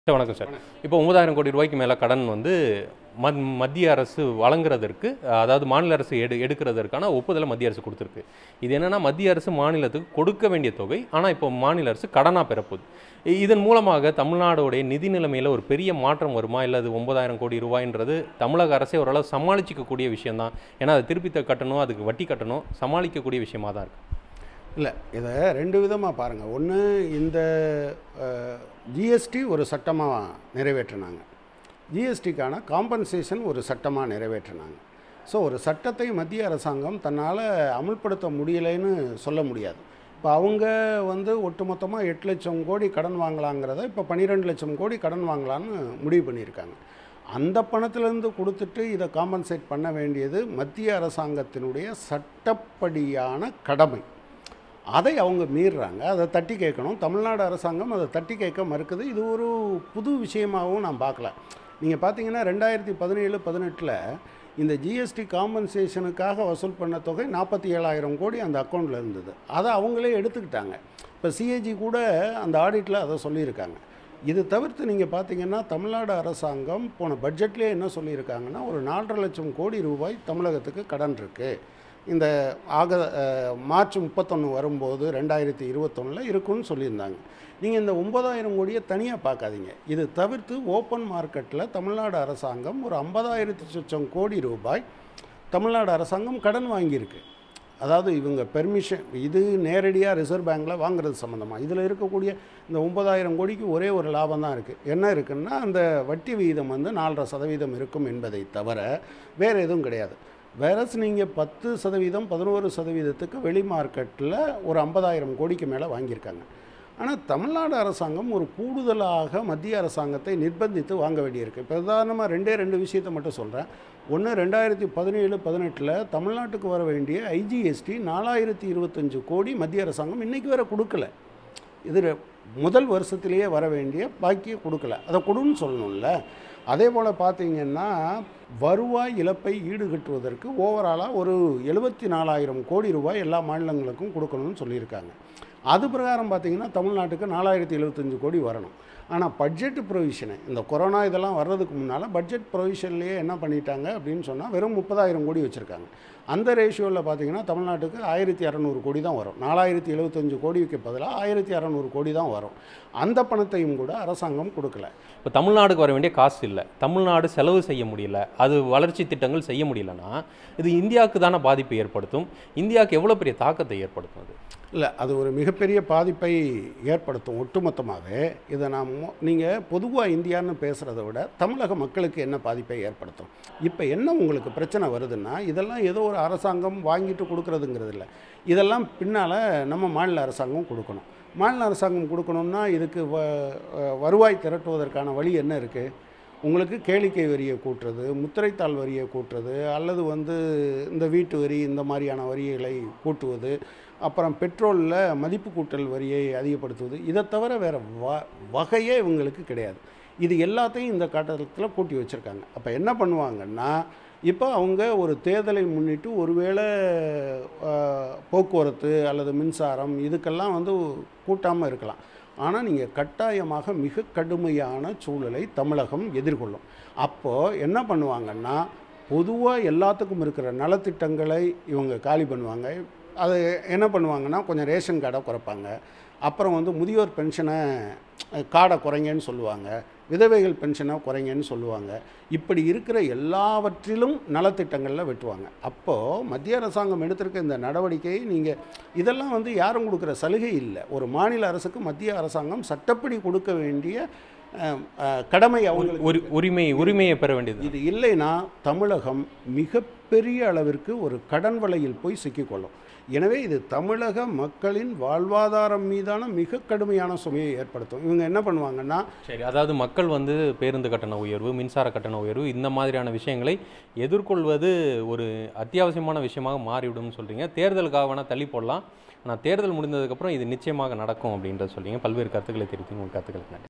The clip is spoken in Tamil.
சார் வணக்கம் சார் இப்போ ஒன்பதாயிரம் கோடி ரூபாய்க்கு மேலே கடன் வந்து மத் மத்திய அரசு வழங்குறதற்கு அதாவது மாநில அரசு எடு எடுக்கிறதற்கான ஒப்புதலை மத்திய அரசு கொடுத்துருக்கு இது என்னன்னா மத்திய அரசு மாநிலத்துக்கு கொடுக்க வேண்டிய தொகை ஆனால் இப்போ மாநில அரசு கடனாக பெறப்போகுது இ- இதன் மூலமாக தமிழ்நாடுடைய நிதி நிலைமையில் ஒரு பெரிய மாற்றம் வருமா இல்லை அது ஒன்பதாயிரம் கோடி ரூபாய்ன்றது தமிழக அரசே ஓரளவு சமாளிச்சிக்கக்கூடிய விஷயம்தான் ஏன்னா அது திருப்பி த- கட்டணும் அதுக்கு வட்டி கட்டணும் சமாளிக்கக்கூடிய விஷயமா தான் இருக்குது இல்லை இதை ரெண்டு விதமாக பாருங்கள் ஒன்று இந்த ஜிஎஸ்டி ஒரு சட்டமாக நிறைவேற்றினாங்க ஜிஎஸ்டிக்கான காம்பன்சேஷன் ஒரு சட்டமாக நிறைவேற்றினாங்க ஸோ ஒரு சட்டத்தை மத்திய அரசாங்கம் தன்னால் அமுல்படுத்த முடியலைன்னு சொல்ல முடியாது இப்போ அவங்க வந்து ஒட்டுமொத்தமாக எட்டு லட்சம் கோடி கடன் வாங்கலாங்கிறத இப்போ பன்னிரெண்டு லட்சம் கோடி கடன் வாங்கலான்னு முடிவு பண்ணியிருக்காங்க அந்த பணத்திலேருந்து கொடுத்துட்டு இதை காம்பன்சேட் பண்ண வேண்டியது மத்திய அரசாங்கத்தினுடைய சட்டப்படியான கடமை அதை அவங்க மீறுறாங்க அதை தட்டி கேட்கணும் தமிழ்நாடு அரசாங்கம் அதை தட்டி கேட்க மறுக்குது இது ஒரு புது விஷயமாகவும் நான் பார்க்கல நீங்கள் பார்த்தீங்கன்னா ரெண்டாயிரத்தி பதினேழு பதினெட்டில் இந்த ஜிஎஸ்டி காம்பன்சேஷனுக்காக வசூல் பண்ண தொகை நாற்பத்தி ஏழாயிரம் கோடி அந்த அக்கௌண்ட்டில் இருந்தது அதை அவங்களே எடுத்துக்கிட்டாங்க இப்போ சிஏஜி கூட அந்த ஆடிட்டில் அதை சொல்லியிருக்காங்க இது தவிர்த்து நீங்கள் பார்த்தீங்கன்னா தமிழ்நாடு அரசாங்கம் போன பட்ஜெட்லேயே என்ன சொல்லியிருக்காங்கன்னா ஒரு நாலரை லட்சம் கோடி ரூபாய் தமிழகத்துக்கு கடன் இருக்குது இந்த ஆக அஹ், மார்ச் முப்பத்தொன்று வரும்போது ரெண்டாயிரத்தி இருபத்தொன்னில் இருக்குன்னு சொல்லியிருந்தாங்க நீங்கள் இந்த ஒன்பதாயிரம் கோடியை தனியாக பார்க்காதீங்க இது தவிர்த்து ஓப்பன் மார்க்கெட்டில் தமிழ்நாடு அரசாங்கம் ஒரு ஐம்பதாயிரத்தி சொச்சம் கோடி ரூபாய் தமிழ்நாடு அரசாங்கம் கடன் வாங்கியிருக்கு அதாவது இவங்க பெர்மிஷன் இது நேரடியாக ரிசர்வ் பேங்க்கில் வாங்குறது சம்மந்தமாக இதில் இருக்கக்கூடிய இந்த ஒன்பதாயிரம் கோடிக்கு ஒரே ஒரு லாபம் தான் இருக்குது என்ன இருக்குன்னா அந்த வட்டி விகிதம் வந்து நாலரை சதவீதம் இருக்கும் என்பதை தவிர வேறு எதுவும் கிடையாது வேறஸ் நீங்கள் பத்து சதவீதம் பதினோரு சதவீதத்துக்கு வெளி மார்க்கெட்டில் ஒரு ஐம்பதாயிரம் கோடிக்கு மேலே வாங்கியிருக்காங்க ஆனால் தமிழ்நாடு அரசாங்கம் ஒரு கூடுதலாக மத்திய அரசாங்கத்தை நிர்பந்தித்து வாங்க வேண்டியிருக்கு பிரதானமாக ரெண்டே ரெண்டு விஷயத்தை மட்டும் சொல்கிறேன் ஒன்று ரெண்டாயிரத்தி பதினேழு பதினெட்டில் தமிழ்நாட்டுக்கு வர வேண்டிய ஐஜிஎஸ்டி நாலாயிரத்தி இருபத்தஞ்சு கோடி மத்திய அரசாங்கம் இன்றைக்கி வரை கொடுக்கல இது ரெ- முதல் வருஷத்திலேயே வர வேண்டிய பாக்கியை கொடுக்கல அதை கொடுன்னு சொல்லணும்ல அதே போல் பார்த்தீங்கன்னா வருவாய் இழப்பை ஈடுகட்டுவதற்கு ஓவராலாக ஒரு எழுபத்தி நாலாயிரம் கோடி ரூபாய் எல்லா மாநிலங்களுக்கும் கொடுக்கணும்னு சொல்லியிருக்காங்க அது பிரகாரம் பார்த்தீங்கன்னா தமிழ்நாட்டுக்கு நாலாயிரத்தி எழுபத்தஞ்சு கோடி வரணும் ஆனால் பட்ஜெட் ப்ரொவிஷனை இந்த கொரோனா இதெல்லாம் வர்றதுக்கு முன்னால் பட்ஜெட் ப்ரொவிஷன்லேயே என்ன பண்ணிட்டாங்க அப்படின்னு சொன்னால் வெறும் முப்பதாயிரம் கோடி வச்சுருக்காங்க அந்த ரேஷியோவில் பார்த்தீங்கன்னா தமிழ்நாட்டுக்கு ஆயிரத்தி இரநூறு கோடி தான் வரும் நாலாயிரத்தி எழுபத்தஞ்சு கோடிக்கு பதிலாக ஆயிரத்தி இரநூறு கோடி தான் வரும் அந்த பணத்தையும் கூட அரசாங்கம் கொடுக்கல இப்போ தமிழ்நாடுக்கு வர வேண்டிய காசு இல்லை தமிழ்நாடு செலவு செய்ய முடியல அது வளர்ச்சி திட்டங்கள் செய்ய முடியலன்னா இது இந்தியாவுக்கு தானே பாதிப்பை ஏற்படுத்தும் இந்தியாவுக்கு எவ்வளோ பெரிய தாக்கத்தை ஏற்படுத்தும் அது இல்லை அது ஒரு மிகப்பெரிய பாதிப்பை ஏற்படுத்தும் ஒட்டுமொத்தமாகவே இதை நாம் நீங்கள் பொதுவாக இந்தியான்னு பேசுகிறத விட தமிழக மக்களுக்கு என்ன பாதிப்பை ஏற்படுத்தும் இப்போ என்ன உங்களுக்கு பிரச்சனை வருதுன்னா இதெல்லாம் ஏதோ ஒரு அரசாங்கம் வாங்கிட்டு கொடுக்குறதுங்கிறது இல்லை இதெல்லாம் பின்னால் நம்ம மாநில அரசாங்கம் கொடுக்கணும் மாநில அரசாங்கம் கொடுக்கணும்னா இதுக்கு வ அஹ் வருவாய் திரட்டுவதற்கான வழி என்ன இருக்குது உங்களுக்கு கேளிக்கை வரியை கூட்டுறது முத்திரைத்தாள் வரியை கூட்டுறது அல்லது வந்து இந்த வீட்டு வரி இந்த மாதிரியான வரிகளை கூட்டுவது அப்புறம் பெட்ரோலில் மதிப்பு கூட்டல் வரியை அதிகப்படுத்துவது இதை தவிர வேறு வ வகையே இவங்களுக்கு கிடையாது இது எல்லாத்தையும் இந்த காட்டத்தில் கூட்டி வச்சுருக்காங்க அப்போ என்ன பண்ணுவாங்கன்னா இப்போ அவங்க ஒரு தேர்தலை முன்னிட்டு ஒருவேளை அஹ், போக்குவரத்து அல்லது மின்சாரம் இதுக்கெல்லாம் வந்து கூட்டாமல் இருக்கலாம் ஆனால் நீங்கள் கட்டாயமாக மிக கடுமையான சூழலை தமிழகம் எதிர்கொள்ளும் அப்போது என்ன பண்ணுவாங்கன்னா பொதுவாக எல்லாத்துக்கும் இருக்கிற நலத்திட்டங்களை இவங்க காலி பண்ணுவாங்க அது என்ன பண்ணுவாங்கன்னா கொஞ்சம் ரேஷன் கார்டை குறைப்பாங்க அப்புறம் வந்து முதியோர் பென்ஷனை அஹ், கார்டை குறைங்கன்னு சொல்லுவாங்க விதவைகள் பென்ஷனை குறைங்கன்னு சொல்லுவாங்க இப்படி இருக்கிற எல்லாவற்றிலும் நலத்திட்டங்களில் வெட்டுவாங்க அப்போது மத்திய அரசாங்கம் எடுத்திருக்க இந்த நடவடிக்கை நீங்கள் இதெல்லாம் வந்து யாரும் கொடுக்குற சலுகை இல்லை ஒரு மாநில அரசுக்கு மத்திய அரசாங்கம் சட்டப்படி கொடுக்க வேண்டிய அஹ், அஹ், கடமை அவங்களுக்கு உரி உரிமை உரிமையை பெற வேண்டியது இது இல்லைன்னா தமிழகம் மிகப்பெரிய அளவிற்கு ஒரு கடன் வலையில் போய் சிக்கிக்கொள்ளும் எனவே இது தமிழக மக்களின் வாழ்வாதாரம் மீதான மிக கடுமையான சுமையை ஏற்படுத்தும் இவங்க என்ன பண்ணுவாங்கன்னா சரி அதாவது மக்கள் வந்து பேருந்து கட்டண உயர்வு மின்சார கட்டண உயர்வு இந்த மாதிரியான விஷயங்களை எதிர்கொள்வது ஒரு அத்தியாவசியமான விஷயமாக மாறிவிடும்னு சொல்கிறீங்க தேர்தலுக்காக வேணால் தள்ளி போடலாம் ஆனால் தேர்தல் முடிந்ததுக்கப்புறம் இது நிச்சயமாக நடக்கும் அப்படின்றத சொல்றீங்க பல்வேறு கருத்துக்களை தெரிவித்து உங்கள் கருத்துக்களுக்கு நன்றி